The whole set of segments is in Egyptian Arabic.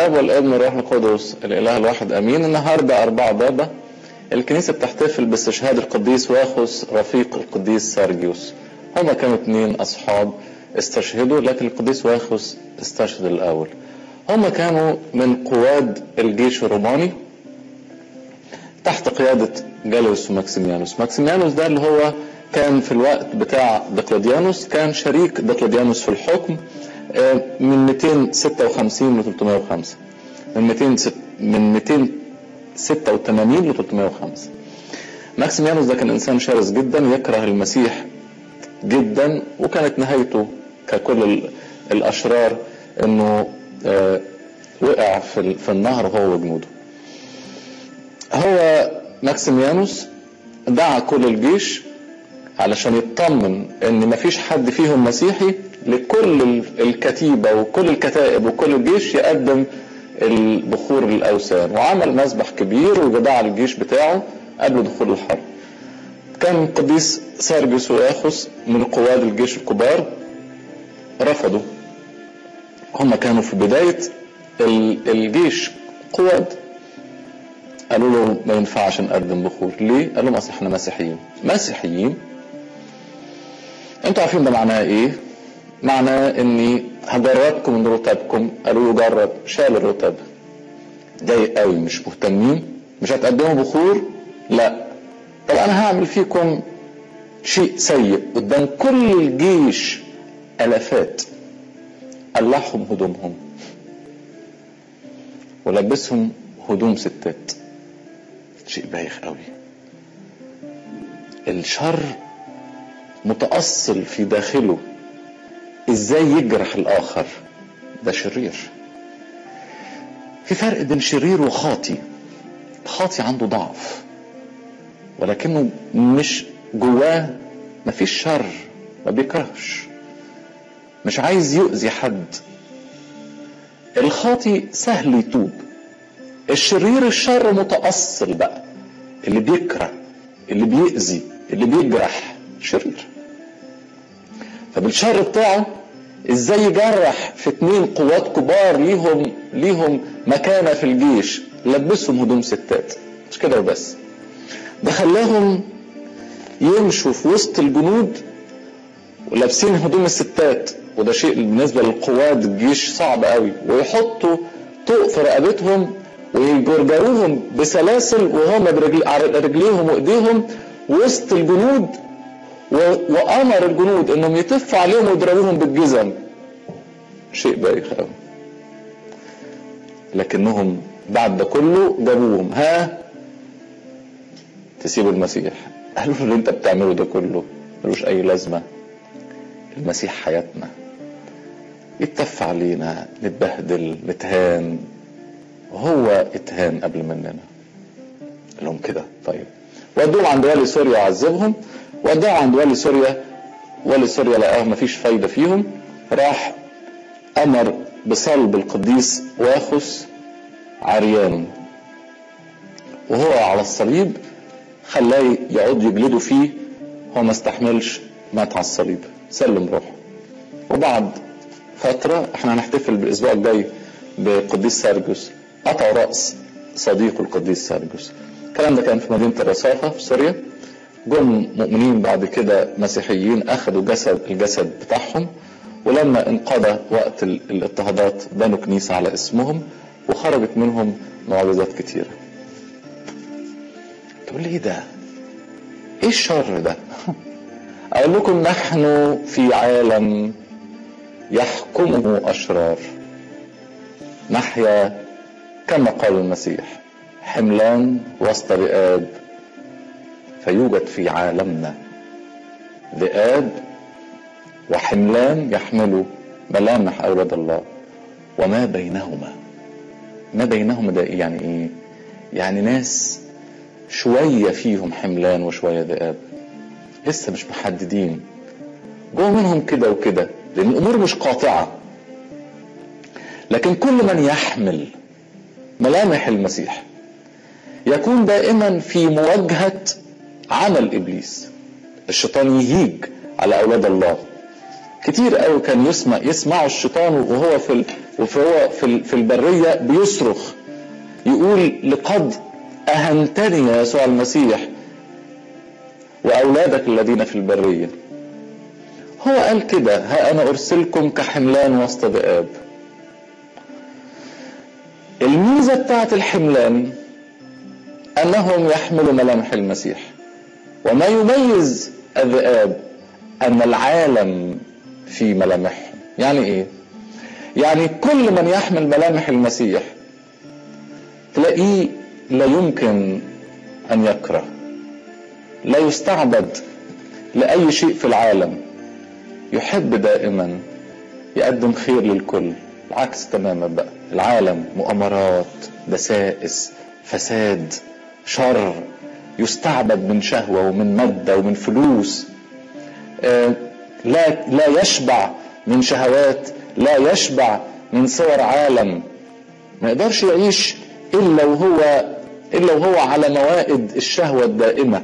الاب والابن والروح القدس الاله الواحد امين النهارده أربعة بابا الكنيسه بتحتفل باستشهاد القديس واخوس رفيق القديس سارجيوس هما كانوا اثنين اصحاب استشهدوا لكن القديس واخوس استشهد الاول هما كانوا من قواد الجيش الروماني تحت قيادة جاليوس وماكسيميانوس ماكسيميانوس ده اللي هو كان في الوقت بتاع دقلديانوس كان شريك دقلديانوس في الحكم من 256 ل 305 من 200 من 286 ل 305 ماكسيميانوس ده كان انسان شرس جدا يكره المسيح جدا وكانت نهايته ككل الاشرار انه وقع في في النهر هو وجنوده هو ماكسيميانوس دعا كل الجيش علشان يطمن ان مفيش حد فيهم مسيحي لكل الكتيبة وكل الكتائب وكل الجيش يقدم البخور للأوثان وعمل مسبح كبير ودعا الجيش بتاعه قبل دخول الحرب كان القديس سارجيوس وياخوس من قواد الجيش الكبار رفضوا هم كانوا في بداية الجيش قواد قالوا له ما ينفعش نقدم بخور ليه؟ قال لهم اصل احنا مسيحيين مسيحيين انتوا عارفين ده معناه ايه؟ معناه اني هجربكم من رتبكم قالوا له جرب شال الرتب ضايق قوي مش مهتمين مش هتقدموا بخور لا طب انا هعمل فيكم شيء سيء قدام كل الجيش الافات قلعهم هدومهم ولبسهم هدوم ستات شيء بايخ قوي الشر متأصل في داخله ازاي يجرح الاخر ده شرير في فرق بين شرير وخاطي الخاطي عنده ضعف ولكنه مش جواه مفيش شر ما بيكرهش مش عايز يؤذي حد الخاطي سهل يتوب الشرير الشر متأصل بقى اللي بيكره اللي بيأذي اللي بيجرح شرير فبالشر بتاعه ازاي يجرح في اتنين قوات كبار ليهم ليهم مكانة في الجيش لبسهم هدوم ستات مش كده وبس ده خلاهم يمشوا في وسط الجنود ولابسين هدوم الستات وده شيء بالنسبة للقواد الجيش صعب قوي ويحطوا طوق في رقبتهم ويجرجروهم بسلاسل وهم برجل على رجليهم وايديهم وسط الجنود وامر الجنود انهم يتفوا عليهم ويضربوهم بالجزم شيء بايخ قوي لكنهم بعد ده كله جابوهم ها تسيبوا المسيح قالوا له اللي انت بتعمله ده كله ملوش اي لازمه المسيح حياتنا يتف علينا نتبهدل نتهان وهو اتهان قبل مننا قال لهم كده طيب ودوهم عند والي سوريا عذبهم ودوهم عند والي سوريا والي سوريا لقاه مفيش فايدة فيهم راح أمر بصلب القديس واخس عريان وهو على الصليب خلاه يقعد يجلده فيه هو ما استحملش مات على الصليب سلم روحه وبعد فترة احنا هنحتفل بالاسبوع الجاي بقديس سارجوس قطع رأس صديقه القديس سارجوس الكلام ده كان في مدينة الرصافة في سوريا جم مؤمنين بعد كده مسيحيين اخذوا جسد الجسد بتاعهم ولما انقضى وقت الاضطهادات بنوا كنيسة على اسمهم وخرجت منهم معجزات كتيرة تقول لي ايه ده ايه الشر ده اقول لكم نحن في عالم يحكمه اشرار نحيا كما قال المسيح حملان وسط ذئاب فيوجد في عالمنا ذئاب وحملان يحملوا ملامح اولاد الله وما بينهما ما بينهما ده يعني ايه يعني ناس شويه فيهم حملان وشويه ذئاب لسه مش محددين جوه منهم كده وكده لان الامور مش قاطعه لكن كل من يحمل ملامح المسيح يكون دائما في مواجهه عمل ابليس الشيطان يهيج على اولاد الله كتير قوي كان يسمع يسمعوا الشيطان وهو في وفهو في في البريه بيصرخ يقول لقد اهنتني يا يسوع المسيح واولادك الذين في البريه هو قال كده ها انا ارسلكم كحملان وسط ذئاب الميزه بتاعت الحملان انهم يحملوا ملامح المسيح وما يميز الذئاب ان العالم في ملامحهم يعني ايه يعني كل من يحمل ملامح المسيح تلاقيه لا يمكن ان يكره لا يستعبد لاي شيء في العالم يحب دائما يقدم خير للكل العكس تماما بقى العالم مؤامرات دسائس فساد شر يستعبد من شهوة ومن مادة ومن فلوس آه لا لا يشبع من شهوات لا يشبع من صور عالم ما يقدرش يعيش الا وهو الا وهو على موائد الشهوة الدائمة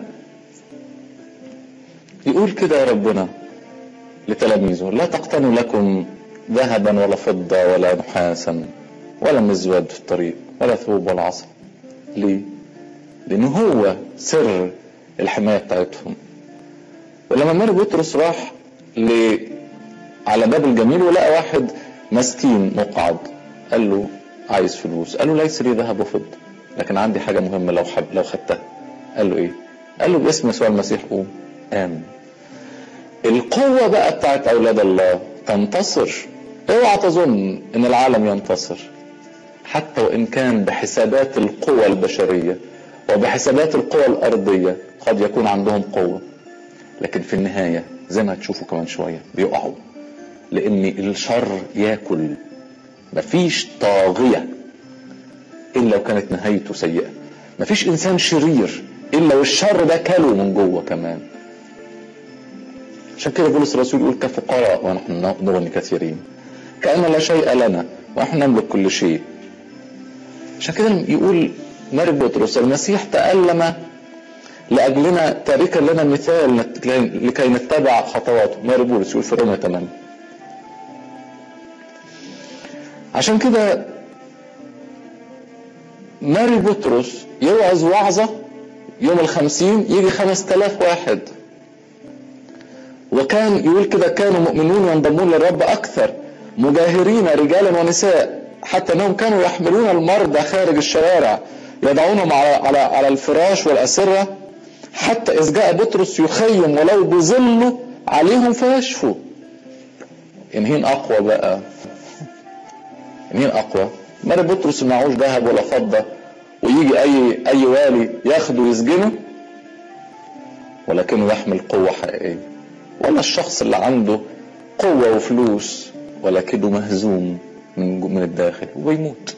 يقول كده يا ربنا لتلاميذه لا تقتنوا لكم ذهبا ولا فضة ولا نحاسا ولا مزود في الطريق ولا ثوب ولا عصا ليه؟ لأنه هو سر الحماية بتاعتهم ولما ماري بطرس راح ل... على باب الجميل ولقى واحد مسكين مقعد قال له عايز فلوس قال له ليس لي ذهب وفضة لكن عندي حاجة مهمة لو حب... لو خدتها قال له ايه؟ قال له باسم يسوع المسيح قوم آمن القوة بقى بتاعت أولاد الله تنتصر اوعى تظن ان العالم ينتصر حتى وان كان بحسابات القوى البشرية وبحسابات القوى الأرضية قد يكون عندهم قوة لكن في النهاية زي ما هتشوفوا كمان شوية بيقعوا لأن الشر ياكل مفيش طاغية إلا وكانت نهايته سيئة مفيش إنسان شرير إلا والشر ده كله من جوه كمان عشان كده بولس الرسول يقول كفقراء ونحن نغني كثيرين كأن لا شيء لنا ونحن نملك كل شيء عشان كده يقول ماري بطرس المسيح تألم لأجلنا تاركا لنا مثال لكي نتبع خطواته ماري بولس يقول في رومية 8 عشان كده ماري بطرس يوعظ وعظة يوم الخمسين يجي خمس تلاف واحد وكان يقول كده كانوا مؤمنون ينضمون للرب أكثر مجاهرين رجالا ونساء حتى أنهم كانوا يحملون المرضى خارج الشوارع يضعونهم على على على الفراش والأسرة حتى إذ جاء بطرس يخيم ولو بظله عليهم فيشفوا إنهين أقوى بقى إنهين أقوى ماري بطرس معهوش ذهب ولا فضة ويجي أي أي والي ياخده ويسجنه ولكنه يحمل قوة حقيقية ولا الشخص اللي عنده قوة وفلوس ولكنه مهزوم من من الداخل ويموت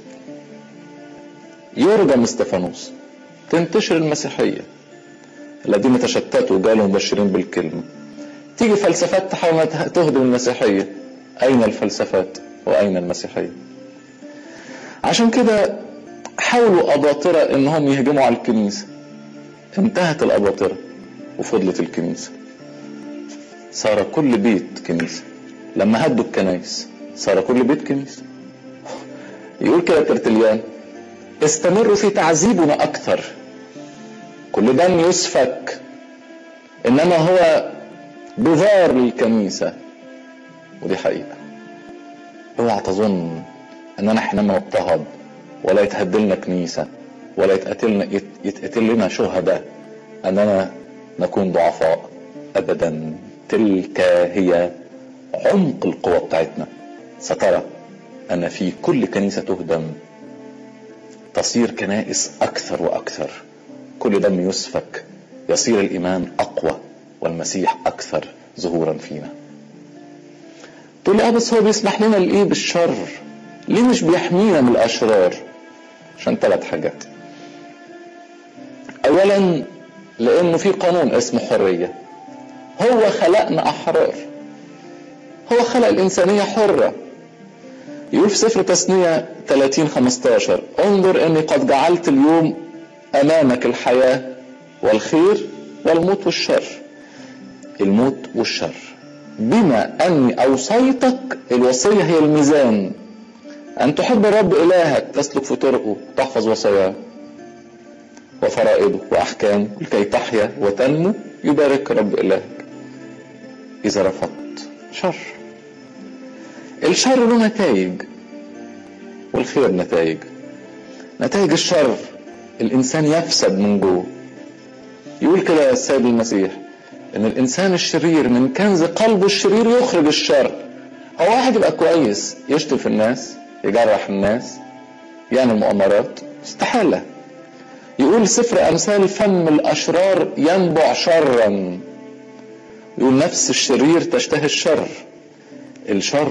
يرجم استفانوس تنتشر المسيحية الذين تشتتوا جالهم مبشرين بالكلمة تيجي فلسفات تحاول تهدم المسيحية أين الفلسفات وأين المسيحية عشان كده حاولوا أباطرة إنهم يهجموا على الكنيسة انتهت الأباطرة وفضلت الكنيسة صار كل بيت كنيسة لما هدوا الكنايس صار كل بيت كنيسة يقول كده ترتليان استمروا في تعذيبنا أكثر كل دم يسفك إنما هو بذار للكنيسة ودي حقيقة اوعى تظن اننا حينما نضطهد ولا يتهد لنا كنيسة ولا يتقتلنا يتقتل لنا شهداء اننا نكون ضعفاء ابدا تلك هي عمق القوة بتاعتنا سترى ان في كل كنيسة تهدم تصير كنائس اكثر واكثر كل دم يسفك يصير الايمان اقوى والمسيح اكثر ظهورا فينا تقول لي اه بس هو بيسمح لنا الايه بالشر ليه مش بيحمينا من الاشرار عشان ثلاث حاجات اولا لانه في قانون اسمه حريه هو خلقنا احرار هو خلق الانسانيه حره يقول في سفر تثنية 30 15 انظر اني قد جعلت اليوم امامك الحياة والخير والموت والشر الموت والشر بما اني اوصيتك الوصية هي الميزان أن تحب الرب إلهك تسلك في طرقه تحفظ وصاياه وفرائضه وأحكامه لكي تحيا وتنمو يبارك رب إلهك إذا رفضت شر الشر له نتائج والخير نتائج نتائج الشر الإنسان يفسد من جوه يقول كده السيد المسيح ان الانسان الشرير من كنز قلبه الشرير يخرج الشر هو واحد يبقى كويس يشتم في الناس يجرح الناس يعمل مؤامرات استحالة يقول سفر امثال فم الاشرار ينبع شرا يقول نفس الشرير تشتهي الشر الشر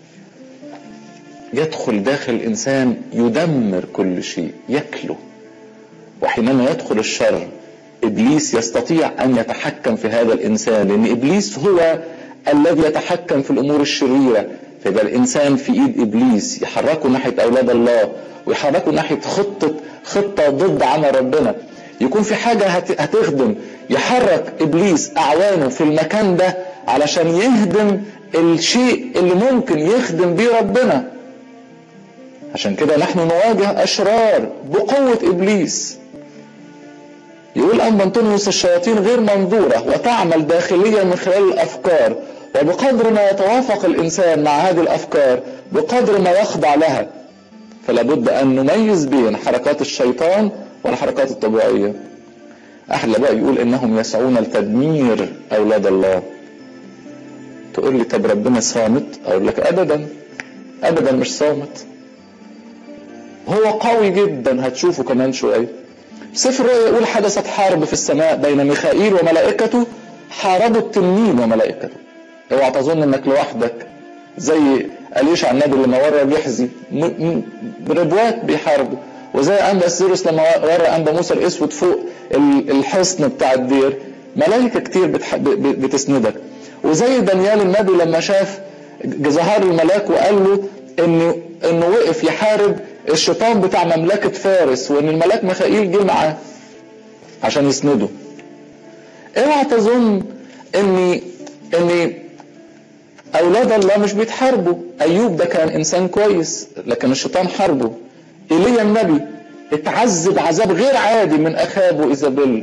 يدخل داخل الانسان يدمر كل شيء يكله وحينما يدخل الشر ابليس يستطيع ان يتحكم في هذا الانسان لان ابليس هو الذي يتحكم في الامور الشريره فيبقى الانسان في ايد ابليس يحركه ناحيه اولاد الله ويحركه ناحيه خطه خطه ضد عمل ربنا يكون في حاجه هتخدم يحرك ابليس اعوانه في المكان ده علشان يهدم الشيء اللي ممكن يخدم بيه ربنا عشان كده نحن نواجه اشرار بقوه ابليس يقول أن أنطونيوس الشياطين غير منظورة وتعمل داخليا من خلال الأفكار وبقدر ما يتوافق الإنسان مع هذه الأفكار بقدر ما يخضع لها فلا بد أن نميز بين حركات الشيطان والحركات الطبيعية أحلى بقى يقول إنهم يسعون لتدمير أولاد الله تقول لي طب ربنا صامت أقول لك أبدا أبدا مش صامت هو قوي جدا هتشوفه كمان شويه سفر الرؤيا يقول حدثت حرب في السماء بين ميخائيل وملائكته حاربوا التنين وملائكته اوعى تظن انك لوحدك زي اليشع النبي لما ورى بيحزي ربوات بيحاربوا وزي انبا السيروس لما ورى انبا موسى الاسود فوق الحصن بتاع الدير ملائكه كتير بتسندك وزي دانيال النبي لما شاف ظهر الملاك وقال له انه انه وقف يحارب الشيطان بتاع مملكة فارس وان الملاك ميخائيل جه معاه عشان يسنده اوعى تظن ان ان اولاد الله مش بيتحاربوا ايوب ده كان انسان كويس لكن الشيطان حاربه ايليا النبي اتعذب عذاب غير عادي من اخاب وايزابيل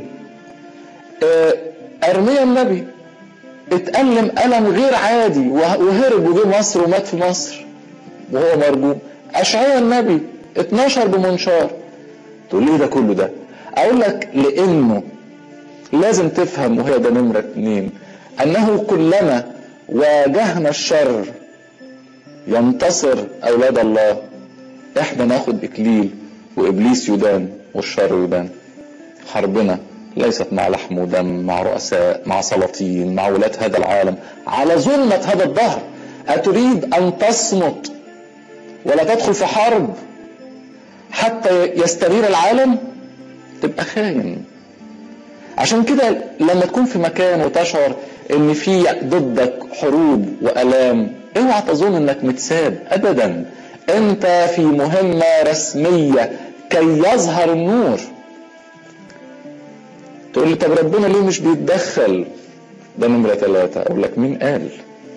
ارميا النبي اتألم ألم غير عادي وهرب وجه مصر ومات في مصر وهو مرجوم أشعياء النبي 12 بمنشار تقول ليه ده كله ده اقول لك لانه لازم تفهم وهي ده نمرة اتنين انه كلما واجهنا الشر ينتصر اولاد الله احنا ناخد اكليل وابليس يدان والشر يدان حربنا ليست مع لحم ودم مع رؤساء مع سلاطين مع ولاة هذا العالم على ظلمة هذا الدهر أتريد أن تصمت ولا تدخل في حرب حتى يستنير العالم تبقى خاين عشان كده لما تكون في مكان وتشعر ان في ضدك حروب والام اوعى تظن انك متساب ابدا انت في مهمة رسمية كي يظهر النور تقول لي طب ربنا ليه مش بيتدخل ده نمرة ثلاثة اقول لك مين قال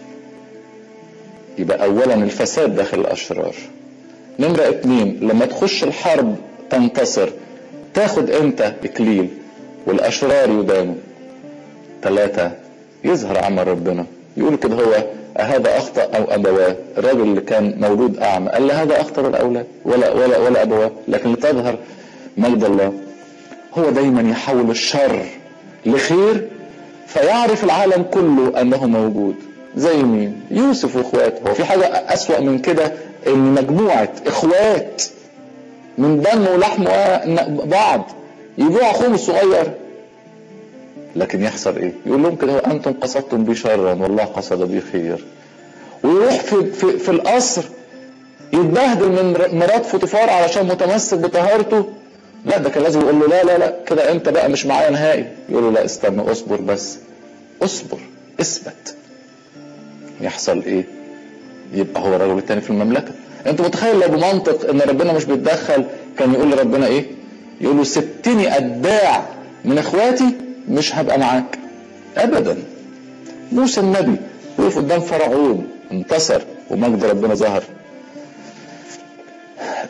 يبقى اولا الفساد داخل الاشرار نمرة اتنين لما تخش الحرب تنتصر تاخد انت اكليل والاشرار يدانوا ثلاثة يظهر عمل ربنا يقول كده هو هذا اخطا او ابواه الراجل اللي كان مولود اعمى قال له هذا اخطر الاولاد ولا ولا ولا ابواه لكن لتظهر مجد الله هو دايما يحول الشر لخير فيعرف العالم كله انه موجود زي مين يوسف واخواته هو في حاجه اسوا من كده ان مجموعه اخوات من دم ولحم بعض يجوع اخوهم الصغير لكن يحصل ايه يقول لهم كده انتم قصدتم بي شرا والله قصد بي خير ويروح في, في, في القصر يتبهدل من مرات فوتيفار علشان متمسك بطهارته لا ده كان لازم يقول له لا لا لا كده انت بقى مش معايا نهائي يقول له لا استنى اصبر بس اصبر اثبت يحصل ايه يبقى هو الرجل التاني في المملكه انت متخيل لو بمنطق ان ربنا مش بيتدخل كان يقول لربنا ايه يقول له سبتني اتباع من اخواتي مش هبقى معاك ابدا موسى النبي وقف قدام فرعون انتصر ومجد ربنا ظهر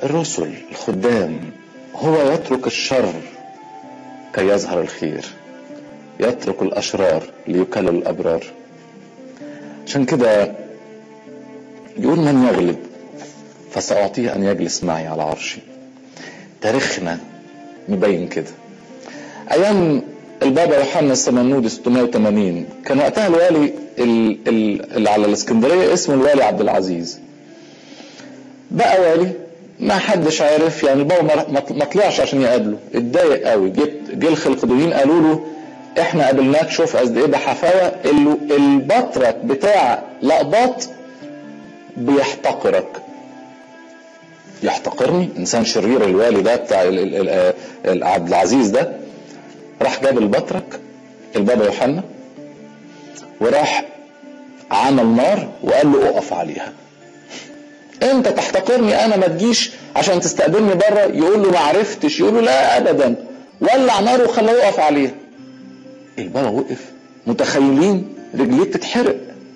الرسل الخدام هو يترك الشر كي يظهر الخير يترك الأشرار ليكلل الأبرار عشان كده يقول من يغلب فسأعطيه أن يجلس معي على عرشي تاريخنا مبين كده أيام البابا يوحنا السمنودي 680 كان وقتها الوالي اللي على الاسكندرية اسمه الوالي عبد العزيز بقى والي ما حدش عارف يعني البابا ما طلعش عشان يقابله اتضايق قوي جت جه الخلقدونيين قالوا له احنا قابلناك شوف قد ايه بحفاوه البطرك بتاع لقباط بيحتقرك يحتقرني انسان شرير الوالي ده بتاع عبد العزيز ده راح جاب البطرك البابا يوحنا وراح عمل نار وقال له اقف عليها انت تحتقرني انا ما تجيش عشان تستقبلني بره يقول له ما عرفتش يقول له لا ابدا ولع نار وخلاه يقف عليها البابا وقف متخيلين رجليه بتتحرق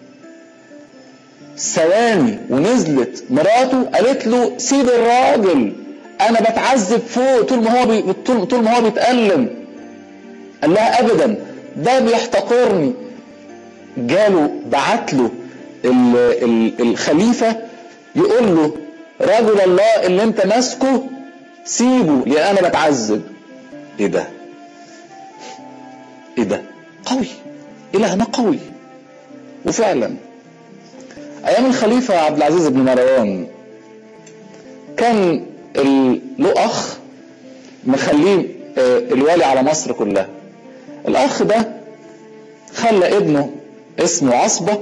ثواني ونزلت مراته قالت له سيب الراجل انا بتعذب فوق طول ما هو بي... طول ما هو بيتألم قال لها ابدا ده بيحتقرني جاله بعت له ال... ال... الخليفه يقول له رجل الله اللي انت ماسكه سيبه لان انا بتعذب ايه ده ايه ده قوي الهنا قوي وفعلا ايام الخليفه عبد العزيز بن مروان كان له اخ مخليه الوالي على مصر كلها الاخ ده خلى ابنه اسمه عصبه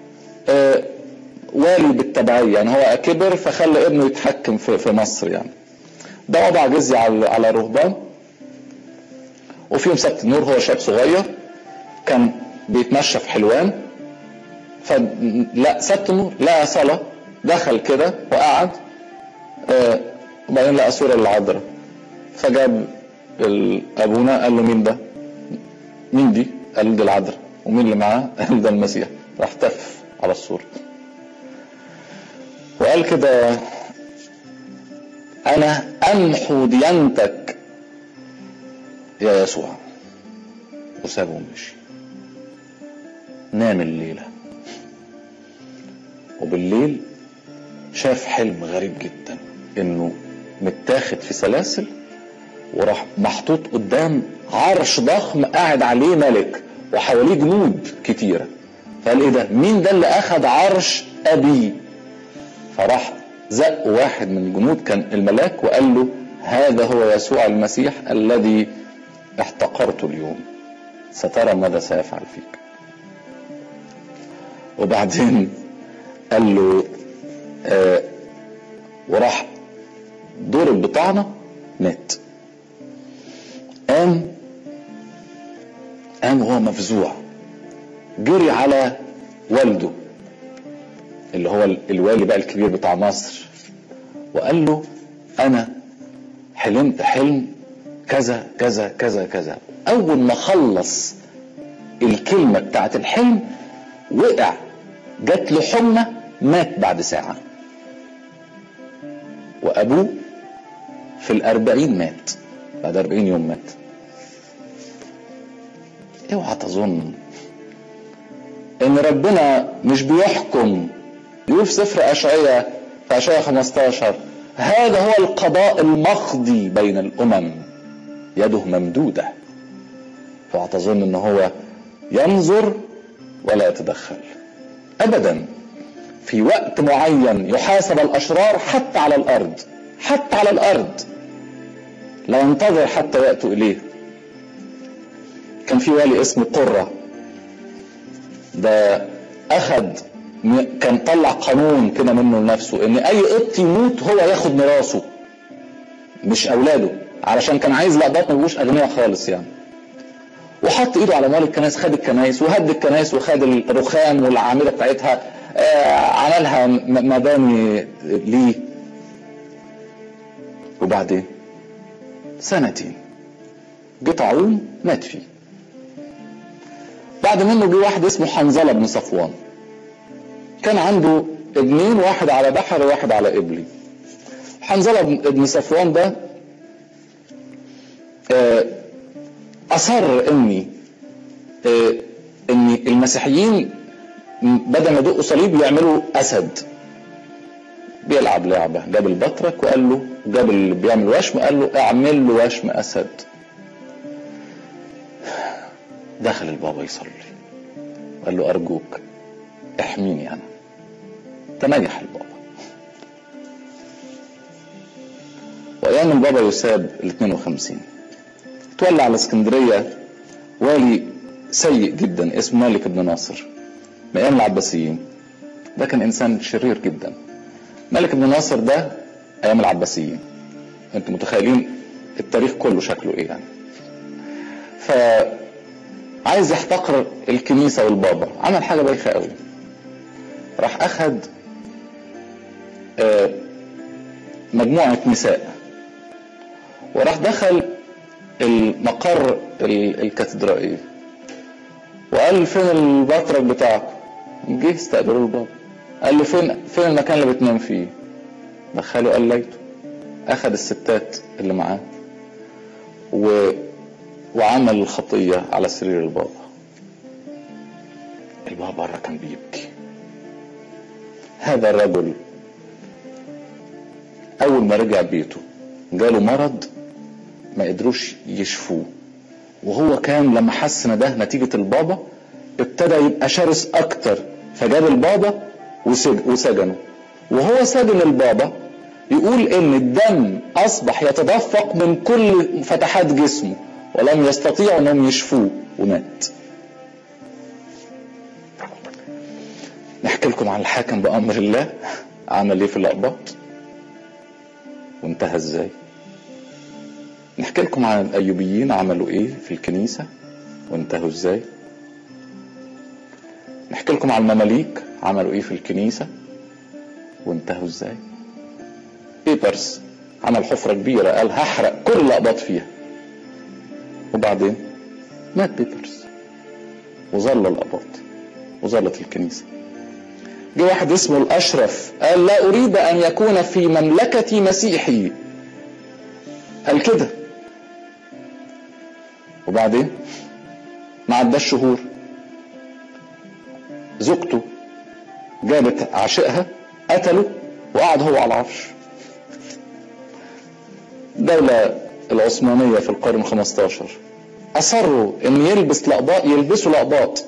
والي بالتبعية يعني هو كبر فخلى ابنه يتحكم في, في مصر يعني ده وضع جزية على على الرهبان وفيهم سبت النور هو شاب صغير كان بيتمشى في حلوان فلا سبت النور لقى صلاة دخل كده وقعد آه وبعدين لقى صورة للعذراء فجاب ابونا قال له مين ده؟ مين دي؟ قال له دي العذراء ومين اللي معاه؟ قال ده المسيح راح تف على الصورة وقال كده انا امحو ديانتك يا يسوع وسابه ومشي نام الليلة وبالليل شاف حلم غريب جدا انه متاخد في سلاسل وراح محطوط قدام عرش ضخم قاعد عليه ملك وحواليه جنود كتيرة فقال ايه ده مين ده اللي اخد عرش ابي فراح زق واحد من الجنود كان الملاك وقال له هذا هو يسوع المسيح الذي احتقرته اليوم سترى ماذا سيفعل فيك وبعدين قال له آه وراح ضرب بطعنة مات قام قام وهو مفزوع جري على والده اللي هو الوالي بقى الكبير بتاع مصر وقال له انا حلمت حلم كذا كذا كذا كذا اول ما خلص الكلمة بتاعت الحلم وقع جات له حمى مات بعد ساعة وابوه في الاربعين مات بعد اربعين يوم مات اوعى تظن ان ربنا مش بيحكم يقول في سفر اشعياء في اشعياء 15 هذا هو القضاء المقضي بين الامم يده ممدوده فاوعى تظن ان هو ينظر ولا يتدخل ابدا في وقت معين يحاسب الاشرار حتى على الارض حتى على الارض لا ينتظر حتى ياتوا اليه كان في والي اسمه قره ده اخذ كان طلع قانون كده منه لنفسه ان اي قط يموت هو ياخد ميراثه مش اولاده علشان كان عايز لقبات ما يبقوش اغنياء خالص يعني وحط ايده على مال الكنائس خد الكنائس وهد الكنائس وخد الرخام والعامله بتاعتها آه عملها مباني ليه وبعدين سنتين جه طاعون مات فيه بعد منه جه واحد اسمه حنظله بن صفوان كان عنده ابنين واحد على بحر وواحد على قبلي حنظلة ابن صفوان ده آه، أصر إني آه، إن المسيحيين بدل ما يدقوا صليب يعملوا أسد بيلعب لعبة جاب البطرك وقال له جاب اللي بيعمل وشم قال له اعمل له وشم أسد دخل البابا يصلي وقال له أرجوك احميني أنا تنيح البابا وأيام البابا يساب ال 52 تولى على اسكندرية والي سيء جدا اسمه مالك بن ناصر من أيام العباسيين ده كان إنسان شرير جدا مالك بن ناصر ده أيام العباسيين أنتم متخيلين التاريخ كله شكله إيه يعني ف عايز يحتقر الكنيسة والبابا عمل حاجة بايخة قوي راح أخد آه، مجموعة نساء وراح دخل المقر ال- الكاتدرائية وقال فين البطرك بتاعكم جه استقبلوا البابا قال له فين فين المكان اللي بتنام فيه دخله قال ليته اخذ الستات اللي معاه و... وعمل الخطية على سرير البابا البابا بره كان بيبكي هذا الرجل اول ما رجع بيته جاله مرض ما قدروش يشفوه وهو كان لما حس ان ده نتيجة البابا ابتدى يبقى شرس اكتر فجاب البابا وسج- وسجنه وهو سجن البابا يقول ان الدم اصبح يتدفق من كل فتحات جسمه ولم يستطيعوا انهم يشفوه ومات نحكي لكم عن الحاكم بامر الله عمل ايه في الاقباط وانتهى ازاي نحكي لكم عن الايوبيين عملوا ايه في الكنيسه وانتهوا ازاي نحكي لكم عن المماليك عملوا ايه في الكنيسه وانتهوا ازاي بيبرس عمل حفره كبيره قال هحرق كل الاقباط فيها وبعدين مات بيبرس وظل الأباط وظلت الكنيسة جه واحد اسمه الأشرف قال لا أريد أن يكون في مملكتي مسيحي قال كده وبعدين ما عداش شهور زوجته جابت عاشقها قتله وقعد هو على العرش الدولة العثمانية في القرن 15 أصروا إن يلبس لقباط يلبسوا لقباط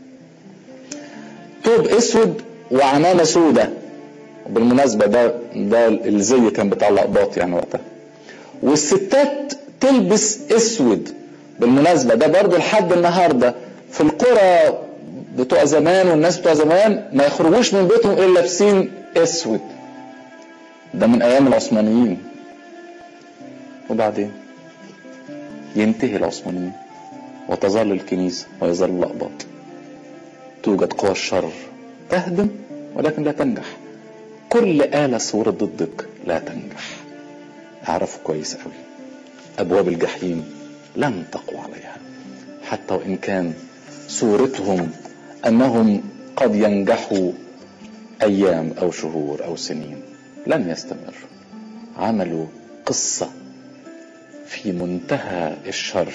توب أسود وعمامة سودة بالمناسبة ده ده الزي كان بتاع اللقباط يعني وقتها والستات تلبس أسود بالمناسبة ده برضو لحد النهاردة في القرى بتوع زمان والناس بتوع زمان ما يخرجوش من بيتهم إلا لابسين أسود ده من أيام العثمانيين وبعدين ينتهي العثمانيين وتظل الكنيسة ويظل الأقباط توجد قوى الشر تهدم ولكن لا تنجح كل آلة صورت ضدك لا تنجح اعرفوا كويس قوي أبواب الجحيم لن تقوى عليها حتى وإن كان صورتهم أنهم قد ينجحوا أيام أو شهور أو سنين لن يستمروا عملوا قصة في منتهى الشر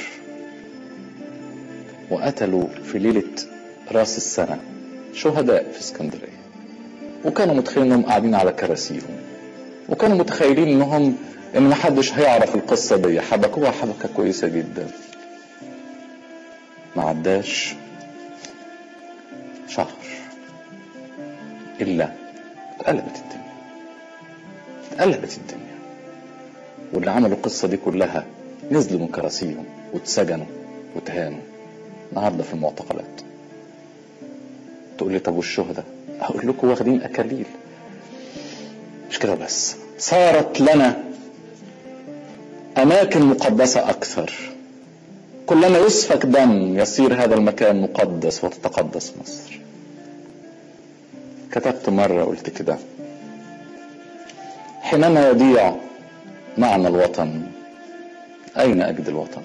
وقتلوا في ليلة راس السنة شهداء في اسكندرية وكانوا متخيلين انهم قاعدين على كراسيهم وكانوا متخيلين انهم ان محدش هيعرف القصة دي حبكوها حبكة كويسة جدا ما عداش شهر الا اتقلبت الدنيا اتقلبت الدنيا واللي عملوا القصة دي كلها نزلوا من كراسيهم واتسجنوا واتهانوا النهارده في المعتقلات تقول لي طب والشهداء اقول لكم واخدين اكاليل مش كده بس صارت لنا اماكن مقدسه اكثر كلما يسفك دم يصير هذا المكان مقدس وتتقدس مصر كتبت مره قلت كده حينما يضيع معنى الوطن اين اجد الوطن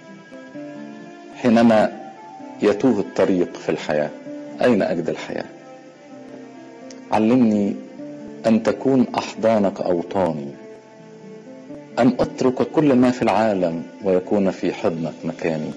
حينما يتوه الطريق في الحياه اين اجد الحياه علمني ان تكون احضانك اوطاني أن أترك كل ما في العالم ويكون في حضنك مكاني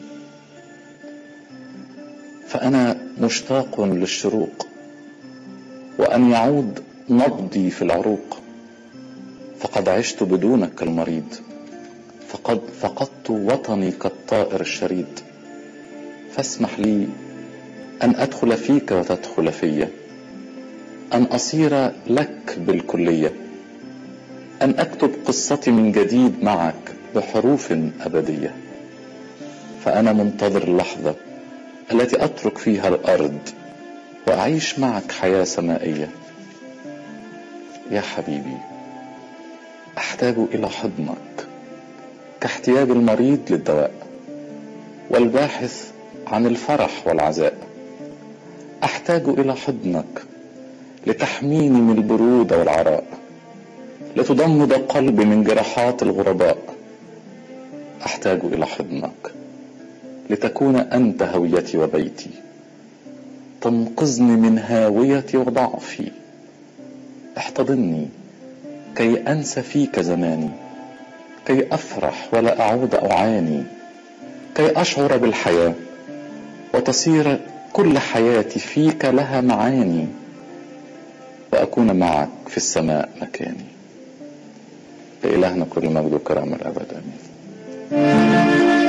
فأنا مشتاق للشروق وأن يعود نبضي في العروق فقد عشت بدونك كالمريض فقد فقدت وطني كالطائر الشريد فاسمح لي أن أدخل فيك وتدخل في أن أصير لك بالكلية أن أكتب قصتي من جديد معك بحروف أبدية فأنا منتظر اللحظة التي أترك فيها الأرض وأعيش معك حياة سمائية يا حبيبي أحتاج إلى حضنك كاحتياج المريض للدواء والباحث عن الفرح والعزاء أحتاج إلى حضنك لتحميني من البرود والعراء لتضمد قلبي من جراحات الغرباء أحتاج إلى حضنك لتكون أنت هويتي وبيتي تنقذني من هاويتي وضعفي احتضني كي أنسى فيك زماني كي أفرح ولا أعود أعاني كي أشعر بالحياة وتصير كل حياتي فيك لها معاني وأكون معك في السماء مكاني لإلهنا كل مجد وكرامة الأبد آمين